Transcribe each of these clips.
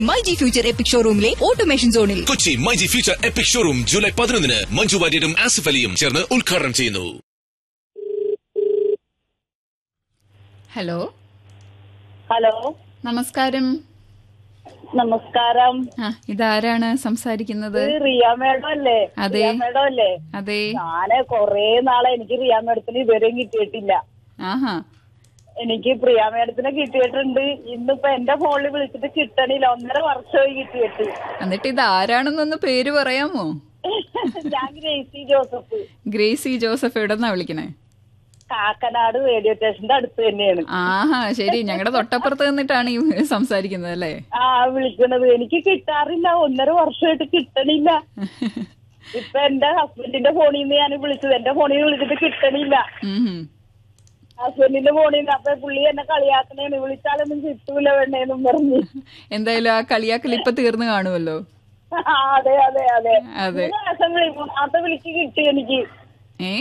My G future epic ഷോറൂമിലെ automation സോണിൽ Kochi my G future epic showroom July പതിനൊന്നിന് മഞ്ജു വാര്യരും ആസിഫ് അലിയും ചേർന്ന് ഉദ്ഘാടനം ചെയ്യുന്നു ഹലോ ഹലോ നമസ്കാരം നമസ്കാരം ആ ഇതാരാണ് സംസാരിക്കുന്നത് ഇത് റിയ മേഡം അല്ലേ അതെ. റിയ മേഡം അല്ലേ അതെ ഞാന് കൊറേ നാളെ എനിക്ക് റിയ മേഡത്തിന് ഇതുവരെയും കിട്ടിയിട്ടില്ല ആഹാ എനിക്ക് പ്രിയ മേഡത്തിനെ കിട്ടിയിട്ടുണ്ട് ഇന്നിപ്പോ എന്റെ ഫോണിൽ വിളിച്ചിട്ട് കിട്ടണില്ല ഒന്നര വർഷമായി കിട്ടിയിട്ട് എന്നിട്ട് ഇത് ആരാണെന്നൊന്ന് പേര് പറയാമോ ഞാൻ ഗ്രേസി ജോസഫ് ഗ്രേസി ജോസഫ് എവിടെന്നാ വിളിക്കണേ കാക്കനാട് റേഡിയോ സ്റ്റേഷന്റെ അടുത്ത് തന്നെയാണ് ആഹാ ശരി ഞങ്ങളുടെ തൊട്ടപ്പുറത്ത് നിന്നിട്ടാണ് ഈ സംസാരിക്കുന്നത് അല്ലേ ആ വിളിക്കണത് എനിക്ക് കിട്ടാറില്ല ഒന്നര വർഷമായിട്ട് കിട്ടണില്ല ഇപ്പൊ എന്റെ ഹസ്ബൻഡിന്റെ ഫോണിൽ നിന്ന് ഞാൻ വിളിച്ചത് എന്റെ ഫോണിൽ നിന്ന് വിളിച്ചിട്ട് കിട്ടണില്ല ഉം ഉം. ഹസ്ബൻഡിന്റെ ഫോണിൽ നിന്ന് അപ്പൊ പുള്ളി എന്നെ കളിയാക്കണേന്ന് വിളിച്ചാലൊന്നും കിട്ടൂല വേണ്ടേന്നും പറഞ്ഞു എന്തായാലും ആ കളിയാക്കൽ ഇപ്പൊ തീർന്നു കാണുമല്ലോ ആ, അതെ അതെ അതെ അതെ. മൂന്ന് പ്രാവശ്യം വിളി മൂന്നാമത്തെ വിളിക്ക് കിട്ടി എനിക്ക് ഏ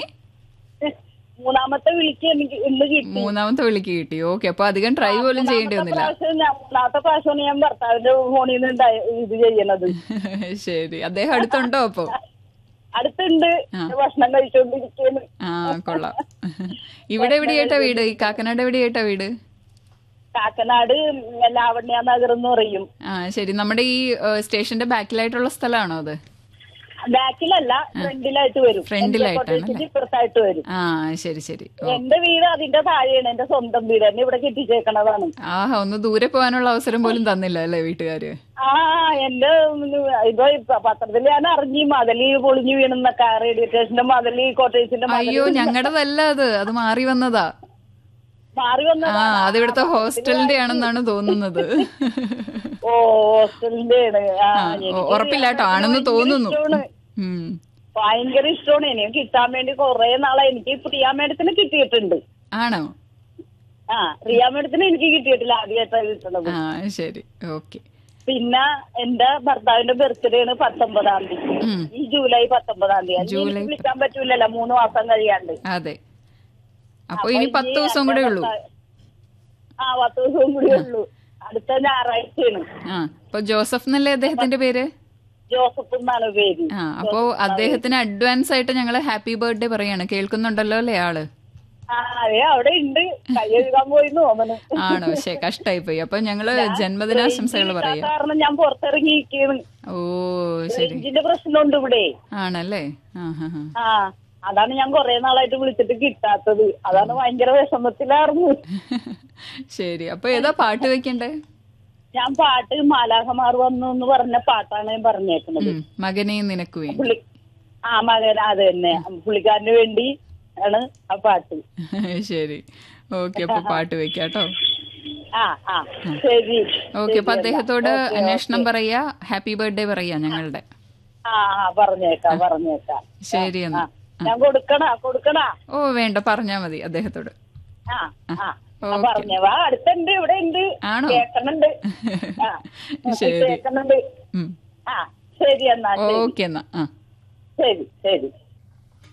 മൂന്നാമത്തെ വിളിക്ക് എനിക്ക് ഇന്ന് കിട്ടി മൂന്നാമത്തെ വിളിക്ക് കിട്ടി ഓക്കെ അപ്പൊ അധികം ട്രൈ പോലും ചെയ്യേണ്ടി മൂന്നാമത്തെ വന്നില്ല പ്രാവശ്യം ഞാൻ മൂന്നാമത്തെ പ്രാവശ്യമാണ് ഞാൻ ഭർത്താവിന്റെ ഫോണിൽ നിന്ന് ഉണ്ടായ- ഇത് ചെയ്യണത് ശരി അദ്ദേഹം അടുത്തുണ്ടോ അപ്പൊ അടുത്തുണ്ട് ആ. ഭക്ഷണം കഴിച്ചോണ്ടിരിക്കുന്നു ആ കൊള്ളാം ഇവിടെ എവിടെയായിട്ടാ വീട് ഈ കാക്കനാട് എവിടെയായിട്ടാ വീട് കാക്കനാട് ലാവണ്യ നഗർ എന്ന് പറയും ആ ശരി നമ്മുടെ ഈ ഏഹ്, സ്റ്റേഷന്റെ ബാക്കിലായിട്ടുള്ള സ്ഥലമാണോ അത് ബാക്കിലല്ല ഫ്രണ്ടിലായിട്ട് വരും ഫ്രണ്ടിലായിട്ടാണ് എന്റെ കോട്ടേജിന്റെ ഇപ്പുറത്തായിട്ട് വരും ആ ശരി ശരി ഓ. എന്റെ വീട് അതിന്റെ താഴെയാണ് എന്റെ സ്വന്തം വീട് എന്നെ ഇവിടെ കെട്ടിച്ചേക്കണതാണ് ആഹാ ഒന്ന് ദൂരെ പോകാനുള്ള അവസരം പോലും തന്നില്ല അല്ലേ വീട്ടുകാര് ആ എന്റെ ഇപ്പൊ ഇപ്പൊ പത്രത്തിൽ ഞാൻ അറിഞ്ഞു മതലി പൊളിഞ്ഞു വീണെന്നൊക്കെ റേഡിയോ സ്റ്റേഷന്റെ മതലി കോട്ടേജിന്റെ മതലി അയ്യോ ഞങ്ങളുടേതല്ല അത് അത് മാറി വന്നതാ മാറി ആ വന്നതാ അത് ഇവിടുത്തെ ഹോസ്റ്റലിന്റെ ആണെന്നാണ് തോന്നുന്നത് ഓ ഹോസ്റ്റലിന്റെ ആണ്. ആ, ആ, എനിക്ക് ഉറപ്പില്ല കേട്ടോ ആണെന്ന് ഭയങ്കര തോന്നുന്നു ഇഷ്ടമാണ്. ഉം. ഭയങ്കര ഇഷ്ടമാണ് എനിക്ക് കിട്ടാൻ വേണ്ടി കൊറേ നാളെ എനിക്ക് പ്രിയ മേഡത്തിന് കിട്ടിയിട്ടുണ്ട് ആണോ ആ റിയ മേഡത്തിന് എനിക്ക് കിട്ടിയിട്ടില്ല ആദ്യമായിട്ടാണ് കിട്ടണത് ആ ശരി ഓക്കെ പിന്നെ എന്റെ ഭർത്താവിന്റെ ബർത്ത്ഡേ ആണ് പത്തൊമ്പതാം തീയതി ഉം. ഈ ജൂലൈ പത്തൊമ്പതാം തീയതി അത് ജൂലൈ എനിക്ക് വിളിക്കാൻ പറ്റൂലല്ലോ മൂന്ന് മാസം കഴിയാണ്ട് അതെ അപ്പൊ ഇനി പത്ത് ദിവസം കൂടെ ഉള്ളൂ ആ പത്ത് ദിവസവും കൂടി ഉള്ളൂ അടുത്ത ഞായറാഴ്ചയാണ് ആ അപ്പൊ ജോസഫ് എന്നല്ലേ അദ്ദേഹത്തിന്റെ പേര് ജോസഫ് എന്നാണ് പേര് ആ അപ്പോ അദ്ദേഹത്തിന് അഡ്വാൻസ് ആയിട്ട് ഞങ്ങള് ഹാപ്പി ബർത്ത്ഡേ പറയാണ് കേൾക്കുന്നുണ്ടല്ലോ അല്ലേ ആള് ആ അതെ അവിടെ ഉണ്ട് കൈ എഴുതാൻ പോയി തോന്നുന്നു ആണോ ശേ കഷ്ടായി പോയി അപ്പൊ ഞങ്ങള് ജന്മദിനാശംസകൾ റേഞ്ച് പറയാം കിട്ടാത്ത കാരണം ഞാൻ പുറത്തിറങ്ങിയിരിക്കുന്നു ഓ ശരി റേഞ്ചിന്റെ പ്രശ്നമുണ്ട് ഇവിടെ ആണല്ലേ ആ ഹാ ഹാ ആ അതാണ് ഞാൻ കൊറേ നാളായിട്ട് വിളിച്ചിട്ട് കിട്ടാത്തത് അതാണ് ഭയങ്കര വിഷമത്തിലായിരുന്നു ശരി അപ്പൊ ഏതാ പാട്ട് വെക്കണ്ടേ ഞാൻ പാട്ട് മാലാഹമാർ വന്നു എന്ന് പറഞ്ഞ പാട്ടാണ് ഞാൻ പറഞ്ഞേക്കുന്നത് ഉം, മകനെ നിനക്ക് വേണ്ടി പുള്ളി ആ മകൻ അത് തന്നെ പുള്ളിക്കാരന് വേണ്ടി ആണ് ആ പാട്ട് ശരി ഓക്കെ അപ്പൊ പാട്ട് വെക്കാട്ടോ ആ ആ ശരി ഓക്കെ അപ്പൊ അദ്ദേഹത്തോട് അന്വേഷണം പറയാ ഹാപ്പി ബർത്ത്ഡേ പറയാ ഞങ്ങളുടെ ആ ആ പറഞ്ഞേക്കാം പറഞ്ഞേക്കാം ശരി എന്നാ ഞാൻ കൊടുക്കണ കൊടുക്കണ ഓ വേണ്ട പറഞ്ഞാ മതി അദ്ദേഹത്തോട് ആ ആ ആ, ഓക്കേ. പറഞ്ഞേ വാ അടുത്തുണ്ട് ഇവിടെ ഉണ്ട് ആണോ? കേക്കണുണ്ട് ആ ശരി. കേക്കണുണ്ട് ഉം. ആ ശരി എന്നാ ശരി ഓക്കെ എന്നാ ആ ശരി ശരി